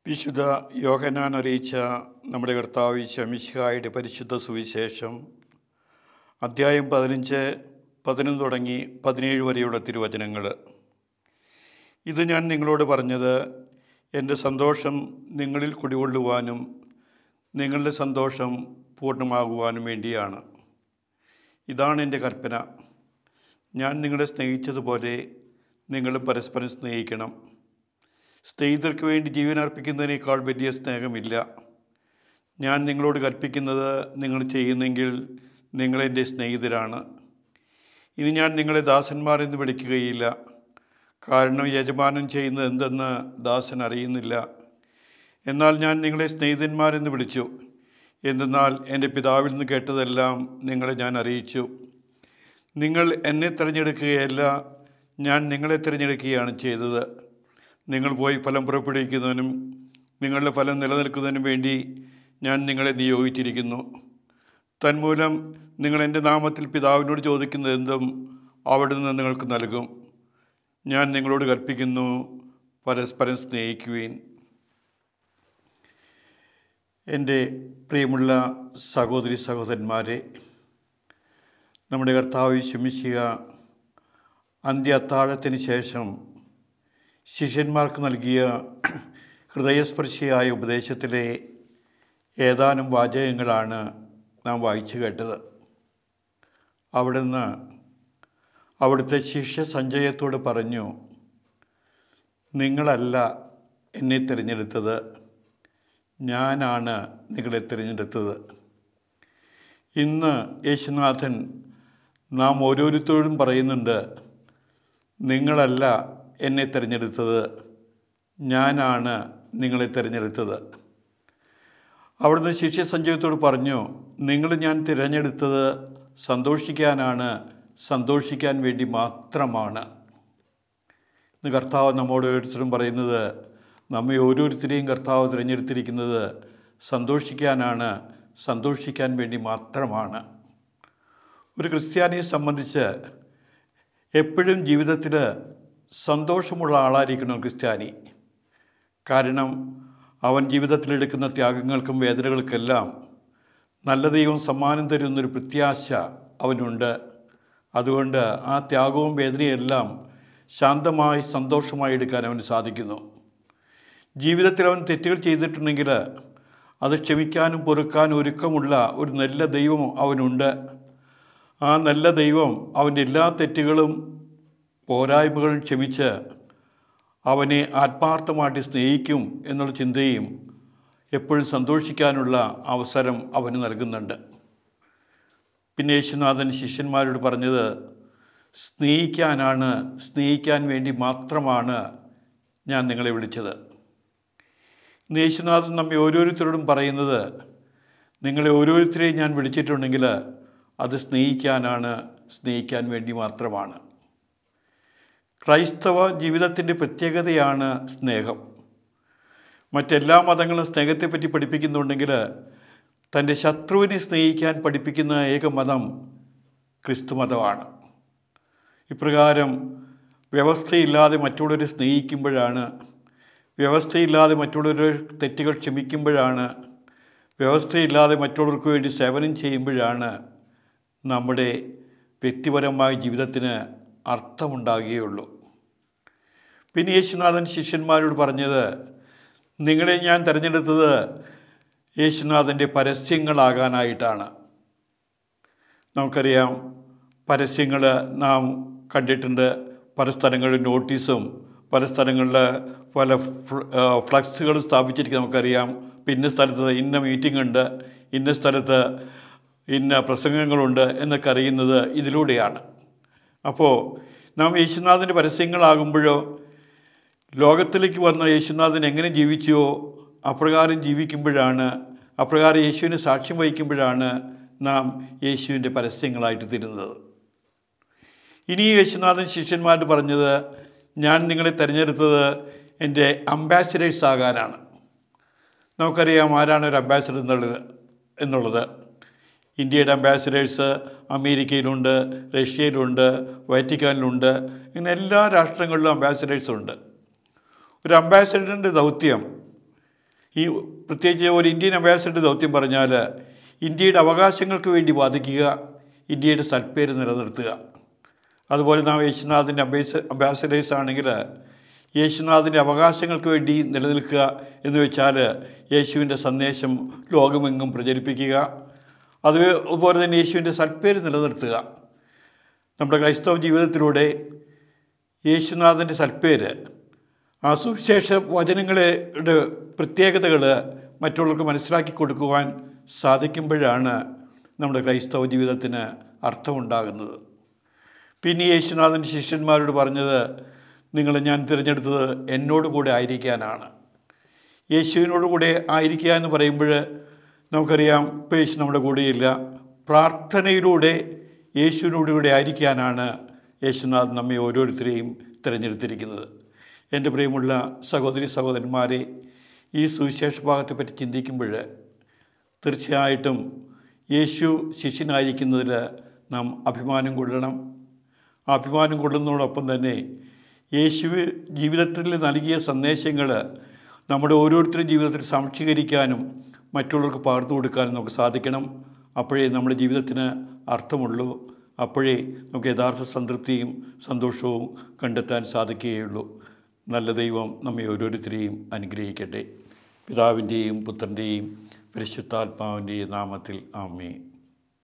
വിശുദ്ധ യോഹനാൻ അറിയിച്ച നമ്മുടെ കർത്താവ് ശമിഷ്ഹായുടെ പരിശുദ്ധ സുവിശേഷം അദ്ധ്യായം പതിനഞ്ച് പതിനൊന്ന് തുടങ്ങി പതിനേഴ് വരെയുള്ള തിരുവചനങ്ങൾ ഇത് ഞാൻ നിങ്ങളോട് പറഞ്ഞത് എൻ്റെ സന്തോഷം നിങ്ങളിൽ കുടികൊള്ളുവാനും നിങ്ങളുടെ സന്തോഷം പൂർണ്ണമാകുവാനും വേണ്ടിയാണ് ഇതാണ് എൻ്റെ കൽപ്പന ഞാൻ നിങ്ങളെ സ്നേഹിച്ചതുപോലെ നിങ്ങളും പരസ്പരം സ്നേഹിക്കണം സ്നേഹിതർക്ക് വേണ്ടി ജീവൻ അർപ്പിക്കുന്നതിനേക്കാൾ വലിയ സ്നേഹമില്ല ഞാൻ നിങ്ങളോട് കൽപ്പിക്കുന്നത് നിങ്ങൾ ചെയ്യുന്നെങ്കിൽ നിങ്ങളെൻ്റെ സ്നേഹിതരാണ് ഇനി ഞാൻ നിങ്ങളെ ദാസന്മാർ എന്ന് വിളിക്കുകയില്ല കാരണം യജമാനൻ ചെയ്യുന്നത് എന്തെന്ന് ദാസൻ അറിയുന്നില്ല എന്നാൽ ഞാൻ നിങ്ങളെ സ്നേഹിതന്മാരെന്ന് വിളിച്ചു എന്തെന്നാൽ എൻ്റെ പിതാവിൽ നിന്ന് കേട്ടതെല്ലാം നിങ്ങളെ ഞാൻ അറിയിച്ചു നിങ്ങൾ എന്നെ തിരഞ്ഞെടുക്കുകയല്ല ഞാൻ നിങ്ങളെ തിരഞ്ഞെടുക്കുകയാണ് ചെയ്തത് നിങ്ങൾ പോയി ഫലം പുറപ്പെടുവിക്കുന്നതിനും നിങ്ങളുടെ ഫലം നിലനിൽക്കുന്നതിനും വേണ്ടി ഞാൻ നിങ്ങളെ നിയോഗിച്ചിരിക്കുന്നു തന്മൂലം നിങ്ങൾ എൻ്റെ നാമത്തിൽ പിതാവിനോട് ചോദിക്കുന്നത് എന്തും അവിടെ നിന്ന് നിങ്ങൾക്ക് നൽകും ഞാൻ നിങ്ങളോട് കൽപ്പിക്കുന്നു പരസ്പരം സ്നേഹിക്കുവീൻ എൻ്റെ പ്രിയമുള്ള സഹോദരി സഹോദരന്മാരെ നമ്മുടെ കർത്താവ് ശമിശിക അന്ത്യ അത്താഴത്തിന് ശേഷം ശിഷ്യന്മാർക്ക് നൽകിയ ഹൃദയസ്പർശിയായ ഉപദേശത്തിലെ ഏതാനും വാചകങ്ങളാണ് നാം വായിച്ചു കേട്ടത് അവിടുന്ന് അവിടുത്തെ ശിഷ്യ സഞ്ജയത്തോട് പറഞ്ഞു നിങ്ങളല്ല എന്നെ തിരഞ്ഞെടുത്തത് ഞാനാണ് നിങ്ങളെ തിരഞ്ഞെടുത്തത് ഇന്ന് യേശുനാഥൻ നാം ഓരോരുത്തരോടും പറയുന്നുണ്ട് നിങ്ങളല്ല എന്നെ തിരഞ്ഞെടുത്തത് ഞാനാണ് നിങ്ങളെ തിരഞ്ഞെടുത്തത് അവിടുന്ന് ശിഷ്യ സഞ്ജയത്തോട് പറഞ്ഞു നിങ്ങൾ ഞാൻ തിരഞ്ഞെടുത്തത് സന്തോഷിക്കാനാണ് സന്തോഷിക്കാൻ വേണ്ടി മാത്രമാണ് ഇന്ന് കർത്താവ് നമ്മോട് ഓരോരുത്തരും പറയുന്നത് നമ്മെ ഓരോരുത്തരെയും കർത്താവ് തിരഞ്ഞെടുത്തിരിക്കുന്നത് സന്തോഷിക്കാനാണ് സന്തോഷിക്കാൻ വേണ്ടി മാത്രമാണ് ഒരു ക്രിസ്ത്യാനിയെ സംബന്ധിച്ച് എപ്പോഴും ജീവിതത്തിൽ സന്തോഷമുള്ള ആളായിരിക്കണം ക്രിസ്ത്യാനി കാരണം അവൻ ജീവിതത്തിലെടുക്കുന്ന ത്യാഗങ്ങൾക്കും വേദനകൾക്കെല്ലാം നല്ല ദൈവം സമ്മാനം തരുന്നൊരു പ്രത്യാശ അവനുണ്ട് അതുകൊണ്ട് ആ ത്യാഗവും വേദനയെല്ലാം ശാന്തമായി സന്തോഷമായി എടുക്കാൻ അവന് സാധിക്കുന്നു ജീവിതത്തിൽ അവൻ തെറ്റുകൾ ചെയ്തിട്ടുണ്ടെങ്കിൽ അത് ക്ഷമിക്കാനും പൊറുക്കാനും ഒരുക്കമുള്ള ഒരു നല്ല ദൈവം അവനുണ്ട് ആ നല്ല ദൈവം അവൻ്റെ എല്ലാ തെറ്റുകളും പോരായ്മകളും ക്ഷമിച്ച് അവനെ ആത്മാർത്ഥമായിട്ട് സ്നേഹിക്കും എന്നുള്ള ചിന്തയും എപ്പോഴും സന്തോഷിക്കാനുള്ള അവസരം അവന് നൽകുന്നുണ്ട് പിന്നെ യേശുനാഥൻ ശിഷ്യന്മാരോട് പറഞ്ഞത് സ്നേഹിക്കാനാണ് സ്നേഹിക്കാൻ വേണ്ടി മാത്രമാണ് ഞാൻ നിങ്ങളെ വിളിച്ചത് ഇന്ന് യേശുനാഥൻ നമ്മെ ഓരോരുത്തരോടും പറയുന്നത് നിങ്ങളെ ഓരോരുത്തരെയും ഞാൻ വിളിച്ചിട്ടുണ്ടെങ്കിൽ അത് സ്നേഹിക്കാനാണ് സ്നേഹിക്കാൻ വേണ്ടി മാത്രമാണ് ക്രൈസ്തവ ജീവിതത്തിൻ്റെ പ്രത്യേകതയാണ് സ്നേഹം മറ്റെല്ലാ മതങ്ങളും സ്നേഹത്തെപ്പറ്റി പഠിപ്പിക്കുന്നുണ്ടെങ്കിൽ തൻ്റെ ശത്രുവിനെ സ്നേഹിക്കാൻ പഠിപ്പിക്കുന്ന ഏക മതം ക്രിസ്തു മതമാണ് ഇപ്രകാരം വ്യവസ്ഥയില്ലാതെ മറ്റുള്ളവരെ സ്നേഹിക്കുമ്പോഴാണ് വ്യവസ്ഥയില്ലാതെ മറ്റുള്ളവരുടെ തെറ്റുകൾ ക്ഷമിക്കുമ്പോഴാണ് വ്യവസ്ഥയില്ലാതെ മറ്റുള്ളവർക്ക് വേണ്ടി സേവനം ചെയ്യുമ്പോഴാണ് നമ്മുടെ വ്യക്തിപരമായ ജീവിതത്തിന് അർത്ഥമുണ്ടാകുകയുള്ളൂ പിന്നെ യേശുനാഥൻ ശിഷ്യന്മാരോട് പറഞ്ഞത് നിങ്ങളെ ഞാൻ തിരഞ്ഞെടുത്തത് യേശുനാഥൻ്റെ പരസ്യങ്ങളാകാനായിട്ടാണ് നമുക്കറിയാം പരസ്യങ്ങൾ നാം കണ്ടിട്ടുണ്ട് പല സ്ഥലങ്ങളിൽ നോട്ടീസും പല സ്ഥലങ്ങളിൽ പല ഫ്ലക്സുകൾ സ്ഥാപിച്ചിരിക്കുന്നത് നമുക്കറിയാം ഇന്ന സ്ഥലത്ത് ഇന്ന മീറ്റിംഗ് ഉണ്ട് ഇന്ന സ്ഥലത്ത് ഇന്ന പ്രസംഗങ്ങളുണ്ട് എന്നൊക്കെ അറിയുന്നത് ഇതിലൂടെയാണ് അപ്പോൾ നാം യേശുനാഥൻ്റെ പരസ്യങ്ങളാകുമ്പോഴോ ലോകത്തിലേക്ക് വന്ന യേശുനാഥൻ എങ്ങനെ ജീവിച്ചുവോ അപ്രകാരം ജീവിക്കുമ്പോഴാണ് അപ്രകാരം യേശുവിന് സാക്ഷ്യം വഹിക്കുമ്പോഴാണ് നാം യേശുവിൻ്റെ പരസ്യങ്ങളായിട്ട് തരുന്നത് ഇനി യേശുനാഥൻ ശിഷ്യന്മാരോട് പറഞ്ഞത് ഞാൻ നിങ്ങളെ തിരഞ്ഞെടുത്തത് എൻ്റെ അംബാസിഡേഴ്സ് ആകാനാണ് നമുക്കറിയാം ആരാണ് ഒരു അംബാസിഡർ എന്നുള്ളത് എന്നുള്ളത് ഇന്ത്യയുടെ അംബാസിഡേഴ്സ് അമേരിക്കയിലുണ്ട് റഷ്യയിലുണ്ട് വറ്റിക്കാനിലുണ്ട് ഇങ്ങനെ എല്ലാ രാഷ്ട്രങ്ങളിലും അംബാസിഡേഴ്സ് ഉണ്ട് ഒരു അംബാസിഡറിൻ്റെ ദൗത്യം ഈ പ്രത്യേകിച്ച് ഒരു ഇന്ത്യൻ അംബാസിഡർ ദൗത്യം പറഞ്ഞാൽ ഇന്ത്യയുടെ അവകാശങ്ങൾക്ക് വേണ്ടി വാദിക്കുക ഇന്ത്യയുടെ സൽപ്പേര് നിലനിർത്തുക അതുപോലെ നാം യേശുനാഥിൻ്റെ അംബേസ അംബാസഡേഴ്സ് ആണെങ്കിൽ യേശുനാഥിൻ്റെ അവകാശങ്ങൾക്ക് വേണ്ടി നിലനിൽക്കുക എന്ന് വെച്ചാൽ യേശുവിൻ്റെ സന്ദേശം ലോകമെങ്ങും പ്രചരിപ്പിക്കുക അത് അതുപോലെ തന്നെ യേശുവിൻ്റെ സൽപ്പേര് നിലനിർത്തുക നമ്മുടെ ക്രൈസ്തവ ജീവിതത്തിലൂടെ യേശുനാഥൻ്റെ സൽപ്പേര് ആ സുവിശേഷ വചനങ്ങളുടെ പ്രത്യേകതകൾ മറ്റുള്ളവർക്ക് മനസ്സിലാക്കി കൊടുക്കുവാൻ സാധിക്കുമ്പോഴാണ് നമ്മുടെ ക്രൈസ്തവ ജീവിതത്തിന് അർത്ഥമുണ്ടാകുന്നത് പിന്നെ യേശുനാഥൻ്റെ ശിഷ്യന്മാരോട് പറഞ്ഞത് നിങ്ങളെ ഞാൻ തിരഞ്ഞെടുത്തത് എന്നോട് കൂടെ ആയിരിക്കാനാണ് യേശുവിനോട് കൂടെ ആയിരിക്കുക എന്ന് പറയുമ്പോൾ നമുക്കറിയാം ഇപ്പോൾ യേശു നമ്മുടെ കൂടെയില്ല പ്രാർത്ഥനയിലൂടെ യേശുവിനോട് കൂടെ ആയിരിക്കാനാണ് യേശുനാഥ് നമ്മെ ഓരോരുത്തരെയും തിരഞ്ഞെടുത്തിരിക്കുന്നത് എൻ്റെ പ്രിയമുള്ള സഹോദരി സഹോദരന്മാരെ ഈ സുവിശേഷ ഭാഗത്തെപ്പറ്റി ചിന്തിക്കുമ്പോൾ തീർച്ചയായിട്ടും യേശു ശിഷ്യനായിരിക്കുന്നതിൽ നാം അഭിമാനം കൊള്ളണം ആ അഭിമാനം കൊള്ളുന്നതോടൊപ്പം തന്നെ യേശു ജീവിതത്തിൽ നൽകിയ സന്ദേശങ്ങൾ നമ്മുടെ ഓരോരുത്തരും ജീവിതത്തിൽ സാക്ഷീകരിക്കാനും മറ്റുള്ളവർക്ക് പകർന്നു കൊടുക്കാനും നമുക്ക് സാധിക്കണം അപ്പോഴേ നമ്മുടെ ജീവിതത്തിന് അർത്ഥമുള്ളൂ അപ്പോഴേ നമുക്ക് യഥാർത്ഥ സംതൃപ്തിയും സന്തോഷവും കണ്ടെത്താൻ സാധിക്കുകയുള്ളൂ നല്ല ദൈവം നമ്മെ ഓരോരുത്തരെയും അനുഗ്രഹിക്കട്ടെ പിതാവിൻ്റെയും പുത്രൻ്റെയും പരിശുദ്ധാത്മാവിൻ്റെയും നാമത്തിൽ ആമേ